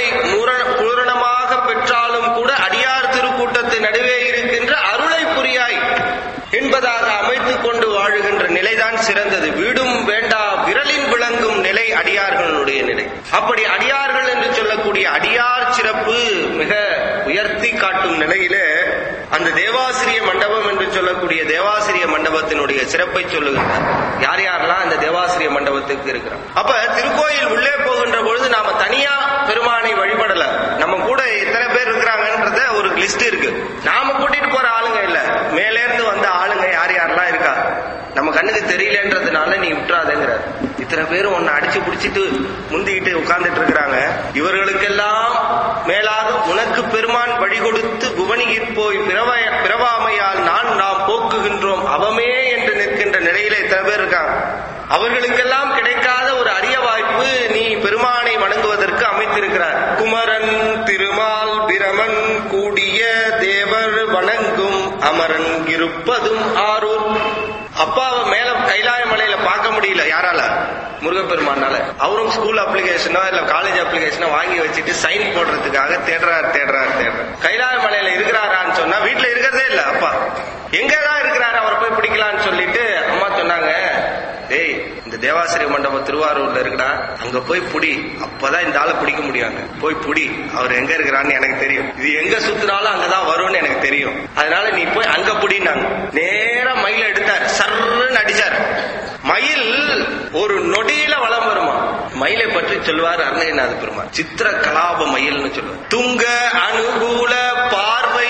பூரணமாக பெற்றாலும் கூட அடியார் திருக்கூட்டத்தின் நடுவே இருக்கின்ற அருளை புரியாய் என்பதாக அமைத்துக் கொண்டு வாழுகின்ற நிலைதான் சிறந்தது வீடும் வேண்டா விரலின் விளங்கும் நிலை அடியார் அப்படி அடியார்கள் என்று சொல்லக்கூடிய அடியார் சிறப்பு மிக உயர்த்தி காட்டும் நிலையிலே அந்த தேவாசிரிய மண்டபம் என்று சொல்லக்கூடிய தேவாசிரிய மண்டபத்தினுடைய சிறப்பை சொல்லுகின்றார் யார் யாரெல்லாம் அந்த தேவாசிரிய மண்டபத்துக்கு இருக்கிறார் அப்ப திருக்கோயில் உள்ளே போகின்ற பொழுது நாம தனியா பெருமானை வழிபடல நம்ம கூட எத்தனை பேர் இருக்கிறாங்கன்றத ஒரு லிஸ்ட் இருக்கு நாம கூட்டிட்டு போற ஆளுங்க இல்ல மேலே இருந்து வந்த ஆளுங்க யார் யாரெல்லாம் இருக்கா நம்ம கண்ணுக்கு தெரியலன்றதுனால நீ விட்டுறாதேங்கிறார் இத்தனை பேரும் உன்னை அடிச்சு பிடிச்சிட்டு முந்திக்கிட்டு உட்கார்ந்துட்டு இருக்கிறாங்க இவர்களுக்கெல்லாம் மேலாக உனக்கு பெருமான் வழி கொடுத்து புவனியிற் போய் பிறவ பிறவாமையால் நான் நாம் போக்குகின்றோம் அவமே என்று நிற்கின்ற நிலையில இத்தனை பேர் இருக்காங்க அவர்களுக்கெல்லாம் கிடைக்காத ஒரு அரிய வாய்ப்பு நீ பெருமானை வணங்குவதற்கு அமைத்திருக்கிறார் குமரன் திருமால் பிரமன் கூடிய தேவர் வணங்கும் அமரன் இருப்பதும் ஆரூர் அப்பாவை மேல கைலாய மலையில பார்க்க முடியல யாரால முருகப்பெருமானால அவரும் ஸ்கூல் அப்ளிகேஷனோ இல்ல காலேஜ் அப்ளிகேஷனோ வாங்கி வச்சுட்டு சைன் போடுறதுக்காக தேடுறாரு தேடுறாரு தேடுறாரு கைலாய மலையில இருக்கிறாரான்னு சொன்னா வீட்டுல இருக்கிறதே இல்ல அப்பா எங்கதான் இருக்கிறாரு அவரை போய் பிடிக்கலாம்னு சொல்லிட்டு அம்மா சொன்னாங்க டேய் இந்த தேவாசிரிய மண்டபம் திருவாரூர்ல இருக்குடா அங்க போய் புடி அப்பதான் இந்த ஆளை பிடிக்க முடியாங்க போய் புடி அவர் எங்க இருக்கிறான்னு எனக்கு தெரியும் இது எங்க சுத்தினாலும் அங்கதான் வரும்னு எனக்கு தெரியும் அதனால நீ போய் அங்க புடினாங்க நேரா மயில எடுத்தார் சர்ன்னு அடிச்சார் மயில் ஒரு நொடியில வளம் வருமா மயிலை பற்றி சொல்வார் அருணகிரிநாத பெருமாள் சித்திர கலாப மயில்னு சொல்லுவார் துங்க அனுகூல பார்வை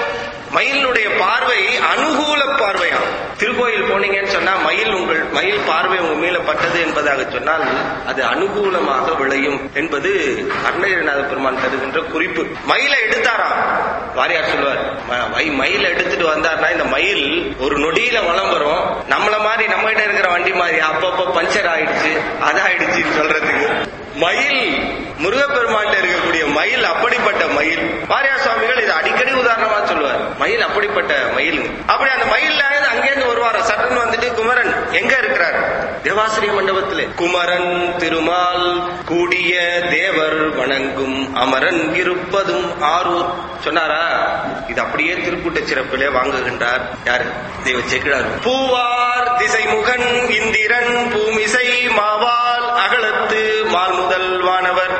மயிலுடைய பார்வை அனுகூல பார்வையாம் திருக்கோயில் போனீங்கன்னு சொன்னா மயில் உங்கள் மயில் பார்வை உங்க மேல பட்டது என்பதாக சொன்னால் அது அனுகூலமாக விளையும் என்பது அருணகிரிநாத பெருமான் தருகின்ற குறிப்பு மயிலை எடுத்தாராம் வாரியார் சொல்லுவார் ம- மை- மயிலை எடுத்துட்டு வந்தார்னா இந்த மயில் ஒரு நொடியில வளம் வரும் நம்மள மாதிரி நம்ம கிட்ட இருக்கிற வண்டி மாதிரி அப்பப்ப பஞ்சர் ஆயிடுச்சு அதாயிடுச்சுன்னு சொல்றதுக்கு மயில் முருகப்பெருமான்ல இருக்கக்கூடிய மயில் அப்படிப்பட்ட மயில் வாரியார் சுவாமிகள் இது அடிக்கடி உதாரணமா சொல்லுவார் மயில் அப்படிப்பட்ட மயில் அப்படி அந்த மயில்ல அங்கேருந்து வருவார் சட்டன் வந்துட்டு குமரன் எங்க இருக்கிறார் தேவாசிரிய மண்டபத்திலே குமரன் திருமால் கூடிய தேவர் வணங்கும் அமரன் இருப்பதும் ஆரூர் சொன்னாரா இது அப்படியே திருக்கூட்ட சிறப்பிலே வாங்குகின்றார் யாரு தெய்வ செக்கிழார் பூவார் திசைமுகன் இந்திரன் பூமிசை மாவால் அகலத்து மால் முதல் வானவர்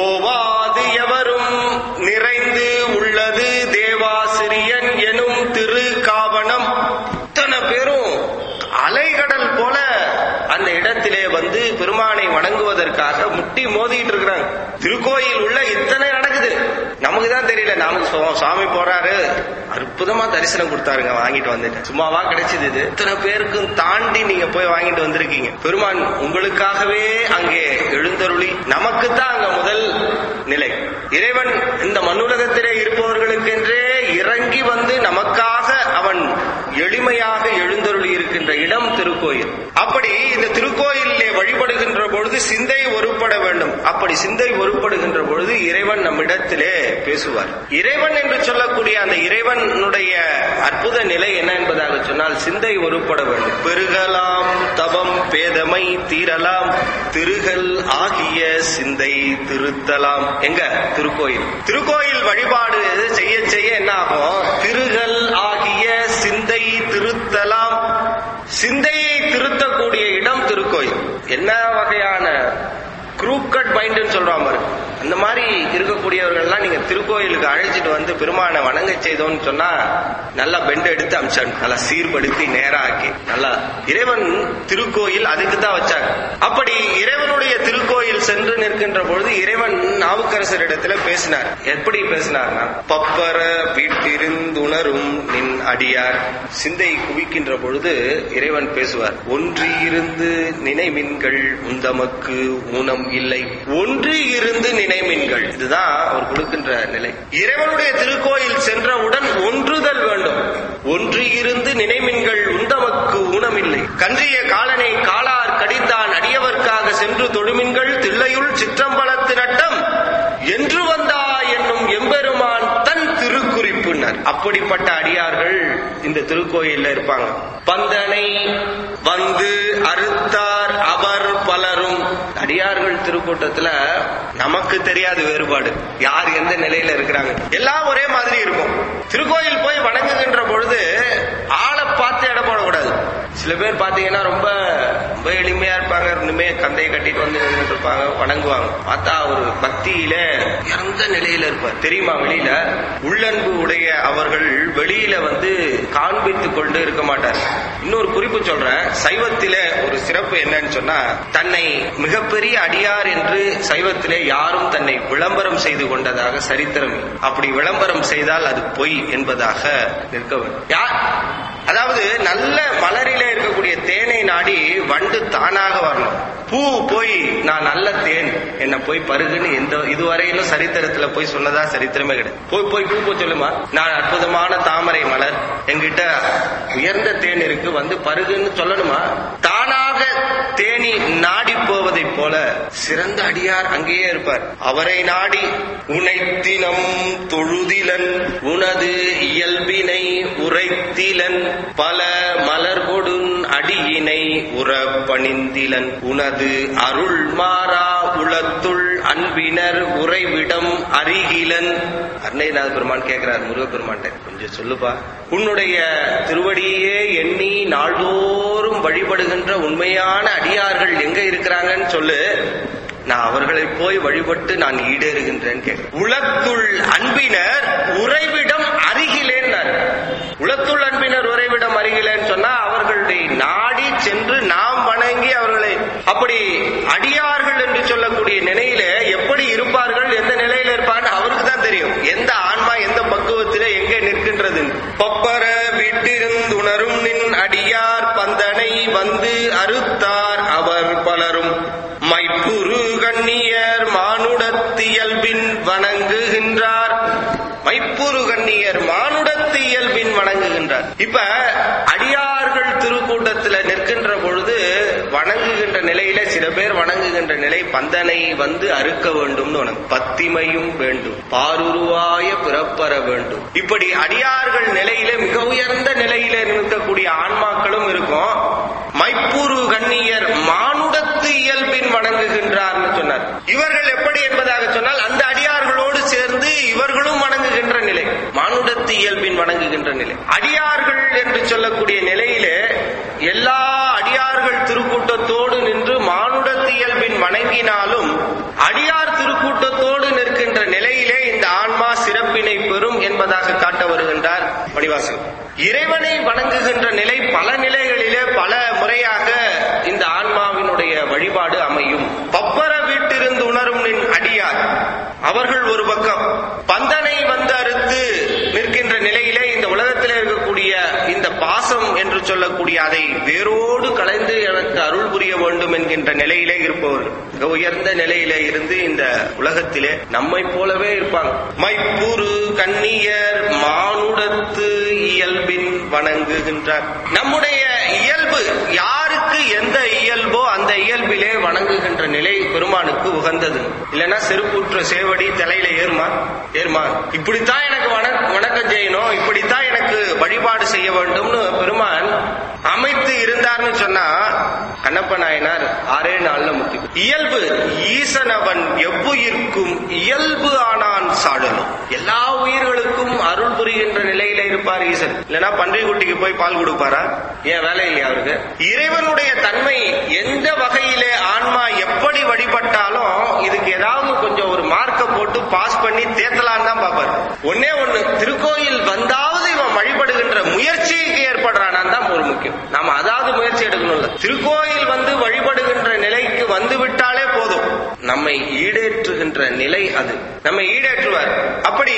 ஓவாது எவரும் நிறைந்து உள்ளது தேவாசிரியன் எனும் திரு காவணம் இத்தனை பேரும் அலைகடல் போல அந்த இடத்திலே வந்து பெருமானை வணங்குவதற்காக முட்டி மோதிட்டு இருக்கிறாங்க திருக்கோயில் உள்ள இத்தனை நடக்குது நமக்கு தான் தெரியல நாம சு- சுவாமி போறாரு அற்புதமா தரிசனம் கொடுத்தாருங்க வாங்கிட்டு வந்துட்டு சும்மாவா கிடைச்சது இது இத்தனை பேருக்கும் தாண்டி நீங்க போய் வாங்கிட்டு வந்திருக்கீங்க பெருமான் உங்களுக்காகவே அங்கே எழுந்தருளி நமக்கு தான் அங்க முதல் நிலை இறைவன் இந்த மண்ணுலகத்திலே இருப்பவர்களுக்கென்றே இறங்கி வந்து நமக்காக அவன் எளிமையாக எழுந்தருளி இருக்கின்ற இடம் திருக்கோயில் அப்படி இந்த திருக்கோயிலே வழிபடுகின்ற பொழுது சிந்தை ஒருப்பட வேண்டும் அப்படி சிந்தை ஒருப்படுகின்ற பொழுது இறைவன் நம்மிடத்திலே பேசுவார் இறைவன் என்று சொல்லக்கூடிய அந்த இறைவனுடைய அற்புத நிலை என்ன என்பதாக சொன்னால் சிந்தை ஒருப்பட வேண்டும் பெருகலாம் தவம் பேதமை தீரலாம் திருகல் ஆகிய சிந்தை திருத்தலாம் எங்க திருக்கோயில் திருக்கோயில் வழிபாடு செய்ய செய்ய என்ன ஆகும் திருகல் ஆகிய சிந்தை திருத்தலாம் சிந்தையை திருத்தக்கூடிய இடம் திருக்கோயில் என்ன வகையான குரூக்கட் மைண்டுன்னு சொல்றான் பாரு அந்த மாதிரி இருக்கக்கூடியவர்கள்லாம் நீங்க திருக்கோயிலுக்கு அழைச்சிட்டு வந்து பெருமானை வணங்க செய்தோம்னு சொன்னா நல்லா பெண்ட் எடுத்து அமிச்சாங்க நல்லா சீர்படுத்தி நேரா ஆக்கி நல்லா இறைவன் திருக்கோயில் அதுக்கு தான் வச்சாங்க அப்படி இறைவனுடைய திருக்கோயில் சென்று நிற்கின்ற பொழுது இறைவன் நாவுக்கரசர் இடத்துல பேசினார் எப்படி பேசினார்னா பப்பர வீட்டிருந்துணரும் நின் அடியார் சிந்தை குவிக்கின்ற பொழுது இறைவன் பேசுவார் ஒன்றி இருந்து நினைமின்கள் உந்தமக்கு ஊனம் இல்லை ஒன்றி இருந்து நினைமின்கள் இதுதான் அவர் கொடுக்கின்ற நிலை இறைவனுடைய திருக்கோயில் சென்றவுடன் ஒன்றுதல் வேண்டும் ஒன்றி இருந்து நினைமின்கள் உந்தமக்கு ஊனமில்லை கன்றிய காலனை காலார் கடித்தான் அடியவர்க்காக சென்று தொழுமின்கள் தில்லையுள் சிற்றம்பலத்து நட்டம் என்று வந்தா என்னும் எம்பெருமான் தன் திருக்குறிப்புனர் அப்படிப்பட்ட அடியார்கள் இந்த திருக்கோயில்ல இருப்பாங்க பந்தனை வந்து அறுத்தார் அவர் பலரும் அடியார்கள் திருக்கூட்டத்துல நமக்கு தெரியாது வேறுபாடு யார் எந்த நிலையில இருக்கிறாங்க எல்லாம் ஒரே மாதிரி இருக்கும் திருக்கோயில் போய் வணங்குகின்ற பொழுது ஆளை பார்த்து எடை போடக்கூடாது சில பேர் பாத்தீங்கன்னா ரொம்ப ரொம்ப எளிமையா இருப்பாங்க இன்னுமே கந்தையை கட்டிட்டு வந்து நின்னுட்டு இருப்பாங்க வணங்குவாங்க பார்த்தா ஒரு பக்தியில இறந்த நிலையில இருப்பார் தெரியுமா வெளியில உள்ளன்பு உடைய அவர்கள் வெளியில வந்து காண்பித்துக் கொண்டு இருக்க மாட்டார் இன்னொரு குறிப்பு சொல்றேன் சைவத்திலே ஒரு சிறப்பு என்னன்னு சொன்னா தன்னை மிகப்பெரிய அடியார் என்று சைவத்திலே யாரும் தன்னை விளம்பரம் செய்து கொண்டதாக சரித்திரம் இல்லை. அப்படி விளம்பரம் செய்தால் அது பொய் என்பதாக நிற்க வேண்டும் யார் அதாவது நல்ல மலரிலே இருக்கக்கூடிய தேனை நாடி வண்டு தானாக வரணும் பூ போய் நான் நல்ல தேன் என்ன போய் பருகுன்னு எந்த இதுவரையிலும் சரித்திரத்துல போய் சொன்னதா சரித்திரமே கிடையாது போய் போய் பூ போய் சொல்லுமா நான் அற்புதமான தாமரை மலர் என்கிட்ட உயர்ந்த தேன் இருக்கு வந்து பருகுன்னு சொல்லணுமா தானாக தேனி நாடி போவதை போல சிறந்த அடியார் அங்கேயே இருப்பார் அவரை நாடி உனைத்தினம் தொழுதிலன் உனது இயல்பினை உரைத்திலன் பல மலர் கொடுன் அடியினை உறப்பணிந்திலன் உனது அருள் மாறா உளத்துள் அன்பினர் உறைவிடம் அருகிலன் அன்னைநாத பெருமான் கேட்கிறார் முருகப்பெருமான் கொஞ்சம் சொல்லுப்பா உன்னுடைய திருவடியே எண்ணி நாள்தோறும் வழிபடுகின்ற உண்மையான அடியார்கள் எங்க இருக்கிறாங்கன்னு சொல்லு நான் அவர்களை போய் வழிபட்டு நான் ஈடேறுகின்றேன் கேட்கிறேன் உளத்துள் அன்பினர் உறைவிடம் அருகிலேன்னார் உளத்துள் அன்பினர் உறைவிடம் அருகிலேன்னு சொன்னா அவர்களுடைய நாடி சென்று நாம் வணங்கி அவர்களை அப்படி அடியார்கள் என்று சொல்லக்கூடிய நிலையில எப்படி இருப்பார்கள் எந்த நிலையில இருப்பார்கள் அவருக்கு தான் தெரியும் எந்த ஆன்மா எந்த பக்குவத்தில எங்கே நிற்கின்றது பப்பர விட்டிருந்துணரும் நின் அடியார் பந்தனை வந்து அறுத்தார் அவர் பலரும் மைப்புரு கண்ணியர் மானுடத்தியல்பின் வணங்குகின்றார் மைப்புரு கண்ணியர் மானுடத்து இயல்பின் வணங்குகின்றார் இப்ப அடியார்கள் திருக்கூட்டத்துல நிற்கின்ற பொழுது வணங்குகின்ற நிலையில சில பேர் வணங்குகின்ற நிலை பந்தனை வந்து அறுக்க வேண்டும்னு வணங்கு பத்திமையும் வேண்டும் பாருருவாய பிறப்பற வேண்டும் இப்படி அடியார்கள் நிலையில மிக உயர்ந்த நிலையில நிற்கக்கூடிய ஆன்மாக்களும் இருக்கும் மைப்புரு கண்ணியர் மானுடத்து இயல்பின் வணங்குகின்றார்னு சொன்னார் இவர்கள் எப்படி என்பதாக சொன்னால் அந்த அடியார்களோடு சேர்ந்து இவர்களும் வணங்குகின்ற நிலை மானுடத்து இயல்பின் வணங்குகின்ற நிலை அடியார்கள் என்று சொல்லக்கூடிய நிலையிலே எல்லா அடியார்கள் திருக்கூட்டத்தோடு நின்று மானுடத்து இயல்பின் வணங்கினாலும் அடியார் திருக்கூட்டத்தோடு நிற்கின்ற நிலையிலே இந்த ஆன்மா சிறப்பினை பெறும் என்பதாக காட்ட வருகின்றார் மணிவாசன் இறைவனை வணங்குகின்ற நிலை பல நிலைகளிலே பல முறையாக இந்த ஆன்மாவினுடைய வழிபாடு அமையும் பப்பர வீட்டிருந்து உணரும் நின் அடியார் அவர்கள் ஒரு பக்கம் பந்தனை வந்து அறுத்து நிற்கின்ற நிலையிலே இந்த உலகத்திலே இருக்கக்கூடிய இந்த பாசம் என்று சொல்லக்கூடிய அதை வேரோடு கலைந்து எனக்கு அருள் புரிய வேண்டும் என்கின்ற நிலையிலே இருப்பவர்கள் மிக உயர்ந்த நிலையிலே இருந்து இந்த உலகத்திலே நம்மை போலவே இருப்பாங்க மைப்புரு கண்ணியர் மானுடத்து இயல்பின் வணங்குகின்றார் நம்முடைய இயல்பு யாருக்கு எந்த இயல்போ அந்த இயல்பிலே வணங்குகின்ற நிலை பெருமானுக்கு உகந்தது இல்லைன்னா செருப்புற்ற சேவடி தலையில ஏறுமா ஏறுமா இப்படித்தான் எனக்கு வண- வணக்கம் செய்யணும் இப்படித்தான் எனக்கு வழிபாடு செய்ய வேண்டும்னு பெருமான் அமைத்து இருந்தார்னு சொன்னா கண்ணப்ப நாயனார் ஆறே நாள்ல முத்தி இயல்பு ஈசனவன் எவ்வுயிர்க்கும் இயல்பு ஆனான் சாடலும் எல்லா உயிர்களுக்கும் அருள் புரிகின்ற நிலையில இருப்பார் ஈசன் இல்லைன்னா பன்றி குட்டிக்கு போய் பால் கொடுப்பாரா ஏன் வேலை இல்லையா அவருக்கு இறைவனுடைய தன்மை எந்த வகையிலே ஆன்மா எப்படி வழிபட்டாலும் இதுக்கு ஏதாவது கொஞ்சம் ஒரு மார்க்க போட்டு பாஸ் பண்ணி தேத்தலான்னு தான் பார்ப்பாரு ஒன்னே ஒண்ணு திருக்கோயில் வந்தாவது இவன் வழிபடுகின்ற முயற்சிக்கு ஏற்படுறானான்னு தான் ஒரு முக்கியம் நாம அதாவது முயற்சி எடுக்கணும்ல திருக்கோயில் வந்து வழிபடுகின்ற நிலைக்கு வந்து விட்டாலே போதும் நம்மை ஈடேற்றுகின்ற நிலை அது நம்மை ஈடேற்றுவார் அப்படி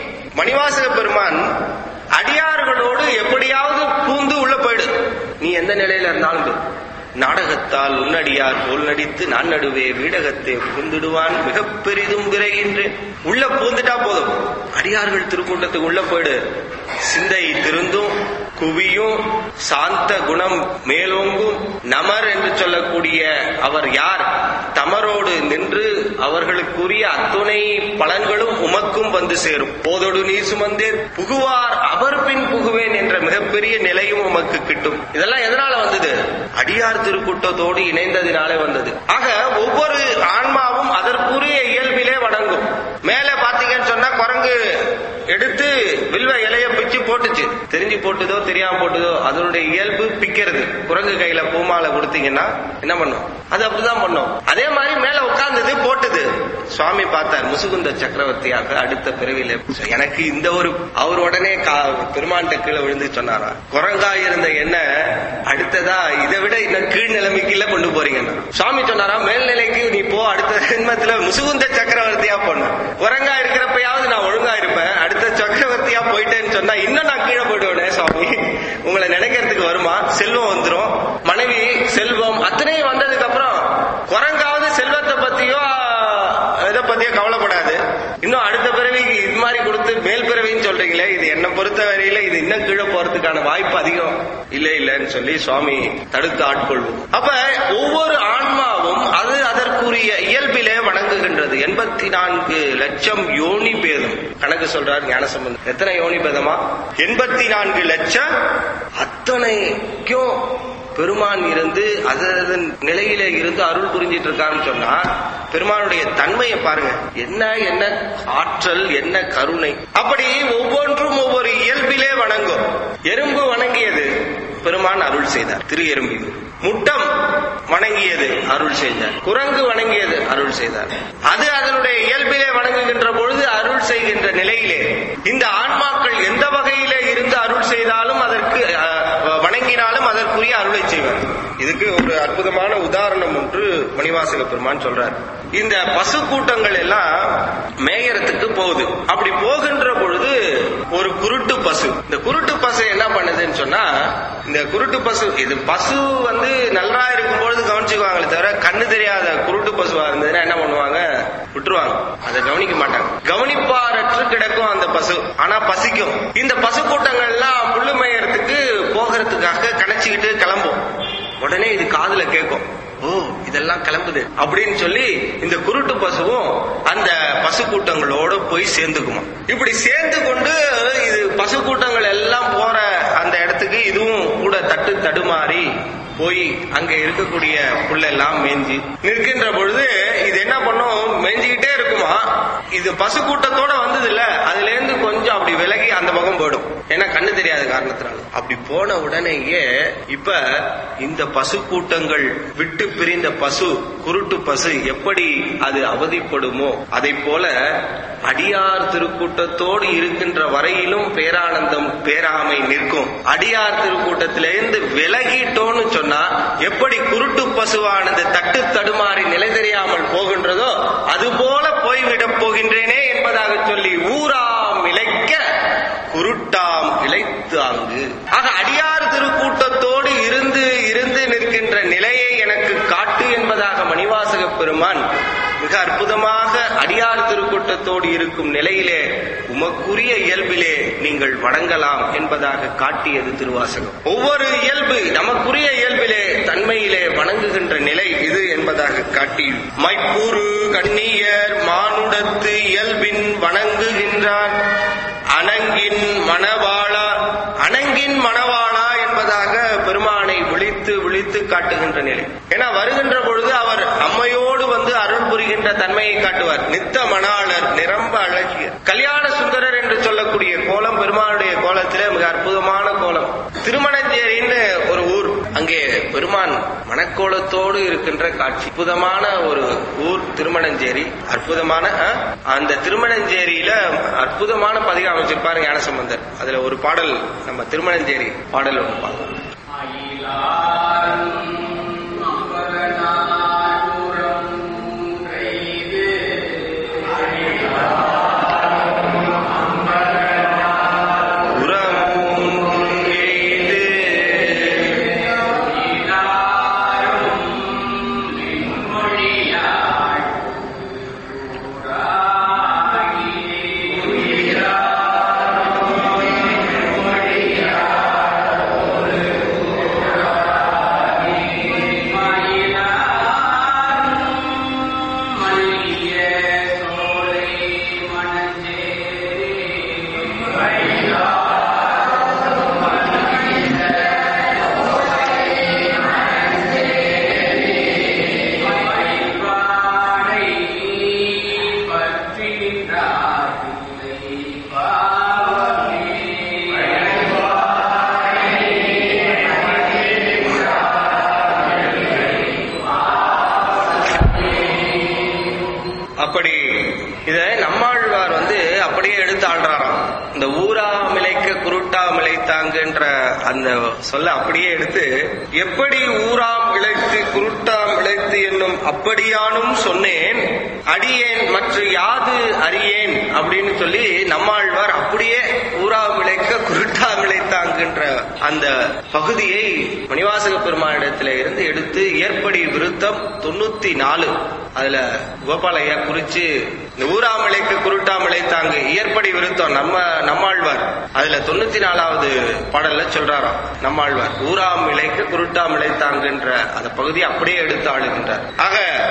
மணிவாசக பெருமான் அடியார்களோடு எப்படியாவது பூந்து உள்ள போயிடு நீ எந்த நிலையில இருந்தாலும் இரு. நாடகத்தால் உன்னடியார் போல் நடித்து நான் நடுவே வீடகத்தை புகுந்திடுவான் மிக பெரிதும் விரைகின்றேன் உள்ள பூந்துட்டா போதும் அடியார்கள் திருக்கூட்டத்துக்கு உள்ள போயிடு சிந்தை திருந்தும் குவியும் சாந்த குணம் மேலோங்கும் நமர் என்று சொல்லக்கூடிய அவர் யார் தமரோடு நின்று அவர்களுக்குரிய அத்துணை பலன்களும் உமக்கும் வந்து சேரும் போதொடு நீ சுமந்தேர் புகுவார் அவர் பின் புகுவேன் என்ற மிகப்பெரிய நிலையும் உமக்கு கிட்டும் இதெல்லாம் எதனால வந்தது அடியார் திருக்கூட்டத்தோடு இணைந்ததினாலே வந்தது ஆக ஒவ்வொரு ஆன்மாவும் அதற்குரிய இயல்பிலே வணங்கும் மேலே பாத்தீங்கன்னு சொன்னா குரங்கு எடுத்து வில்வ இலைய பிச்சு போட்டுச்சு தெரிஞ்சு போட்டுதோ தெரியாம போட்டுதோ அதனுடைய இயல்பு பிக்கிறது குரங்கு கையில பூமாலை கொடுத்தீங்கன்னா என்ன பண்ணும் அது அப்படிதான் பண்ணும் அதே மாதிரி மேல உட்கார்ந்தது போட்டுது சுவாமி பார்த்தார் முசுகுந்த சக்கரவர்த்தியாக அடுத்த பிறவியில எனக்கு இந்த ஒரு அவர் உடனே கா- பெருமான்கிட்ட கீழே விழுந்து சொன்னாரா குரங்கா இருந்த என்ன அடுத்ததா இதை விட இன்னும் கீழ் நிலைமைக்குள்ள கொண்டு போறீங்க சுவாமி சொன்னாரா மேல்நிலைக்கு நீ போ அடுத்த ஜென்மத்துல முசுகுந்த சக்கரவர்த்தியா போன குரங்கா இருக்கிறப்பயாவது நான் ஒழுங்கா இருப்பேன் அடுத்த சக்கரவர்த்தியா போயிட்டேன்னு சொன்னா இன்னும் நான் கீழே போயிடுவேனே சுவாமி உங்களை நினைக்கிறதுக்கு வருமா செல்வம் வந்துரும் மனைவி செல்வம் அத்தனையும் வந்ததுக்கு அப்புறம் குரங்காவது செல்வத்தை பத்தியோ இதை பத்தியோ கவலைப்படாது இன்னும் அடுத்த பிறவிக்கு இது மாதிரி கொடுத்து மேல் பிறவின்னு சொல்றீங்களே இது என்ன பொறுத்த வரையில இது இன்னும் கீழே போறதுக்கான வாய்ப்பு அதிகம் இல்ல இல்லன்னு சொல்லி சுவாமி தடுத்து ஆட்கொள்வோம் அப்ப ஒவ்வொரு ஆன்மாவும் அது அதற்குரிய இயல்பிலே வணங்குகின்றது எண்பத்தி நான்கு லட்சம் யோனி பேதம் கணக்கு சொல்றார் ஞானசம்பந்தம் எத்தனை யோனி பேதமா எண்பத்தி நான்கு லட்சம் அத்தனைக்கும் பெருமான் இருந்து அதன் நிலையில இருந்து அருள் புரிஞ்சிட்டு இருக்கான்னு சொன்னா பெருமானுடைய தன்மையை பாருங்க என்ன என்ன ஆற்றல் என்ன கருணை அப்படி ஒவ்வொன்றும் ஒவ்வொரு இயல்பிலே வணங்கும் எறும்பு வணங்கியது பெருமான் அருள் செய்தார் திரு எறும்பியூர் முட்டம் வணங்கியது அருள் செய்தார் குரங்கு வணங்கியது அருள் செய்தார் அது அதனுடைய இயல்பிலே வணங்குகின்ற பொழுது அருள் செய்கின்ற நிலையிலே இந்த ஆன்மாக்கள் எந்த வகையிலே இருந்து அருள் செய்தாலும் அதற்கு அஹ், வணங்கினாலும் அதற்குரிய அருளை செய்வார் இதுக்கு ஒரு அற்புதமான உதாரணம் ஒன்று மணிவாசக பெருமான் சொல்றார் இந்த பசு கூட்டங்கள் எல்லாம் மேயறதுக்கு போகுது அப்படி போகின்ற பொழுது ஒரு குருட்டு பசு இந்த குருட்டு பசு என்ன பண்ணுதுன்னு சொன்னா இந்த குருட்டு பசு இது பசு வந்து நல்லா இருக்கும் பொழுது கவனிச்சுக்குவாங்களே தவிர கண்ணு தெரியாத குருட்டு பசுவா இருந்ததுன்னா என்ன பண்ணுவாங்க விட்டுருவாங்க அதை கவனிக்க மாட்டாங்க கவனிப்பாரற்று கிடக்கும் அந்த பசு ஆனா பசிக்கும் இந்த பசு கூட்டங்கள்லாம் புல்லு மேயறதுக்கு போகிறதுக்காக கணச்சிக்கிட்டு கிளம்பும் உடனே இது காதுல கேட்கும் ஓ இதெல்லாம் கிளம்புது அப்படின்னு சொல்லி இந்த குருட்டு பசுவும் அந்த பசு கூட்டங்களோட போய் சேர்ந்துக்குமா இப்படி சேர்ந்து கொண்டு இது பசு கூட்டங்கள் எல்லாம் போற அந்த இடத்துக்கு இதுவும் கூட தட்டு தடுமாறி போய் அங்க இருக்கக்கூடிய புல்லெல்லாம் மேஞ்சி நிற்கின்ற பொழுது இது என்ன பண்ணும் மேஞ்சிக்கிட்டே இருக்குமா இது பசு கூட்டத்தோட வந்தது இல்ல அதுல இருந்து கொஞ்சம் அப்படி விலகி அந்த பக்கம் போயிடும் ஏன்னா கண்ணு தெரியாத காரணத்தினால அப்படி போன உடனேயே இப்ப இந்த பசு கூட்டங்கள் விட்டு பிரிந்த பசு குருட்டு பசு எப்படி அது அவதிப்படுமோ அதை போல அடியார் திருக்கூட்டத்தோடு இருக்கின்ற வரையிலும் பேரானந்தம் பேராமை நிற்கும் அடியார் திருக்கூட்டத்திலிருந்து விலகிட்டோன்னு சொன்னா எப்படி குருட்டு பசுவானது தட்டு தடுமாறி நிலை தெரியாமல் போகின்றதோ அது போல போய்விடப் போகின்றேனே என்பதாக சொல்லி ஊராம் இழைக்க குருட்டாம் இழைத்து அங்கு ஆக அடியார் திருக்கூட்டத்தோடு இருந்து இருந்து நிற்கின்ற நிலையை எனக்கு காட்டு என்பதாக மணிவாசக பெருமான் மிக அற்புதமாக அடியார் திருக்கூட்டத்தோடு இருக்கும் நிலையிலே உமக்குரிய இயல்பிலே நீங்கள் வணங்கலாம் என்பதாக காட்டியது திருவாசகம் ஒவ்வொரு இயல்பு நமக்குரிய இயல்பிலே தன்மையிலே வணங்குகின்ற நிலை இது என்பதாக காட்டி மைப்பூரு கண்ணியர் மானுடத்து இயல்பின் வணங்குகின்றார் அணங்கின் மணவாளா அணங்கின் மணவாளா என்பதாக பெருமானை விழித்து விழித்து காட்டுகின்ற நிலை ஏன்னா வருகின்ற பொழுது அவர் அம்மையோடு வந்து அருள் புரிகின்ற தன்மையை காட்டுவார் நித்த மணாளர் நிரம்ப அழகியர் கல்யாண சுந்தரர் என்று சொல்லக்கூடிய கோலம் பெருமானுடைய கோலத்திலே மிக அற்புதமான கோலம் திருமணஞ்சேரின்னு ஒரு ஊர் அங்கே பெருமான் மணக்கோலத்தோடு இருக்கின்ற காட்சி அற்புதமான ஒரு ஊர் திருமணஞ்சேரி அற்புதமான அஹ், அந்த திருமணஞ்சேரியில அற்புதமான பதிகம் அமைச்சிருப்பாரு ஞானசம்பந்தர் அதுல ஒரு பாடல் நம்ம திருமணஞ்சேரி பாடல் ஒன்று பார்க்கலாம் உரமூன்றெய்து அந்த சொல்ல அப்படியே எடுத்து எப்படி ஊராம் இழைத்து குருட்டாம் இழைத்து என்னும் அப்படியானும் சொன்னேன் அடியேன் மற்ற யாது அறியேன் அப்படின்னு சொல்லி நம்மாழ்வார் அப்படியே ஊராம் இழைக்க குருட்டாம் இழைத்தாங்கின்ற அந்த பகுதியை மணிவாசக பெருமானிடத்தில இருந்து எடுத்து ஏற்படி விருத்தம் தொண்ணூத்தி நாலு அதுல கோபாலையா குறிச்சு இந்த ஊராமலைக்கு குருட்டாமலை தாங்கு இயற்படி விருத்தம் நம்ம நம்மாழ்வார் அதுல தொண்ணூத்தி நாலாவது பாடல்ல சொல்றாராம் நம்மாழ்வார் ஊராமிளைக்கு குருட்டாமிளை தாங்குன்ற அந்த பகுதியை அப்படியே எடுத்து ஆளுகின்றார் ஆக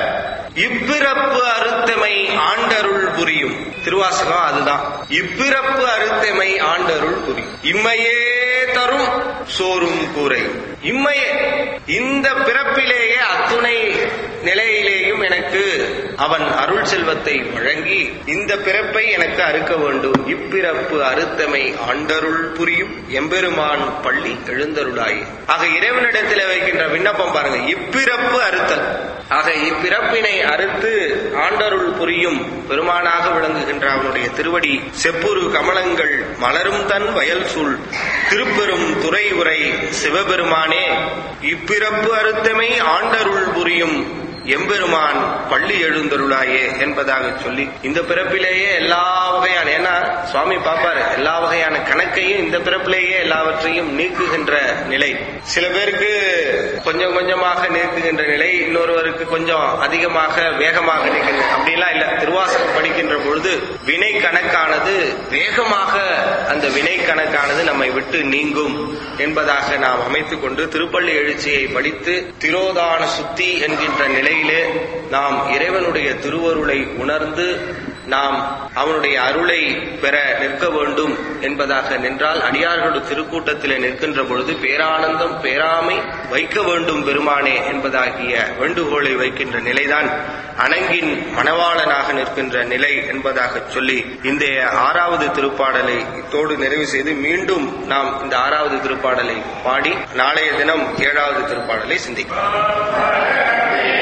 இப்பிறப்பு அறுத்தமை ஆண்டருள் புரியும் திருவாசகம் அதுதான் இப்பிறப்பு அறுத்தமை ஆண்டருள் புரியும் இம்மையே தரும் சோறும் கூரை இம்மையே இந்த பிறப்பிலேயே அத்துணை நிலையிலேயும் எனக்கு அவன் அருள் செல்வத்தை வழங்கி இந்த பிறப்பை எனக்கு அறுக்க வேண்டும் இப்பிறப்பு அறுத்தமை ஆண்டருள் புரியும் எம்பெருமான் பள்ளி எழுந்தருளாய் ஆக இறைவனிடத்தில் வைக்கின்ற விண்ணப்பம் பாருங்க இப்பிறப்பு அறுத்தல் ஆக இப்பிறப்பினை அறுத்து ஆண்டருள் புரியும் பெருமானாக விளங்குகின்ற அவனுடைய திருவடி செப்புரு கமலங்கள் மலரும் தன் வயல் சூழ் திருப்பெரும் துறை உரை சிவபெருமானே இப்பிறப்பு அறுத்தமை ஆண்டருள் புரியும் எம்பெருமான் பள்ளி எழுந்தருளாயே என்பதாக சொல்லி இந்த பிறப்பிலேயே எல்லா வகையான ஏன்னா சுவாமி பாப்பாரு எல்லா வகையான கணக்கையும் இந்த பிறப்பிலேயே எல்லாவற்றையும் நீக்குகின்ற நிலை சில பேருக்கு கொஞ்சம் கொஞ்சமாக நீக்குகின்ற நிலை இன்னொருவருக்கு கொஞ்சம் அதிகமாக வேகமாக நீக்குகின்ற அப்படிலாம் இல்ல திருவாசகம் படிக்கின்ற பொழுது வினை கணக்கானது வேகமாக அந்த வினை கணக்கானது நம்மை விட்டு நீங்கும் என்பதாக நாம் அமைத்துக் கொண்டு திருப்பள்ளி எழுச்சியை படித்து திரோதான சுத்தி என்கின்ற நிலையிலே நாம் இறைவனுடைய திருவருளை உணர்ந்து நாம் அவனுடைய அருளை பெற நிற்க வேண்டும் என்பதாக நின்றால் அடியார்களோட திருக்கூட்டத்திலே நிற்கின்ற பொழுது பேரானந்தம் பேராமை வைக்க வேண்டும் பெருமானே என்பதாகிய வேண்டுகோளை வைக்கின்ற நிலைதான் அணங்கின் மணவாளனாக நிற்கின்ற நிலை என்பதாக சொல்லி இந்த ஆறாவது திருப்பாடலை இத்தோடு நிறைவு செய்து மீண்டும் நாம் இந்த ஆறாவது திருப்பாடலை பாடி நாளைய தினம் ஏழாவது திருப்பாடலை சிந்திக்கலாம்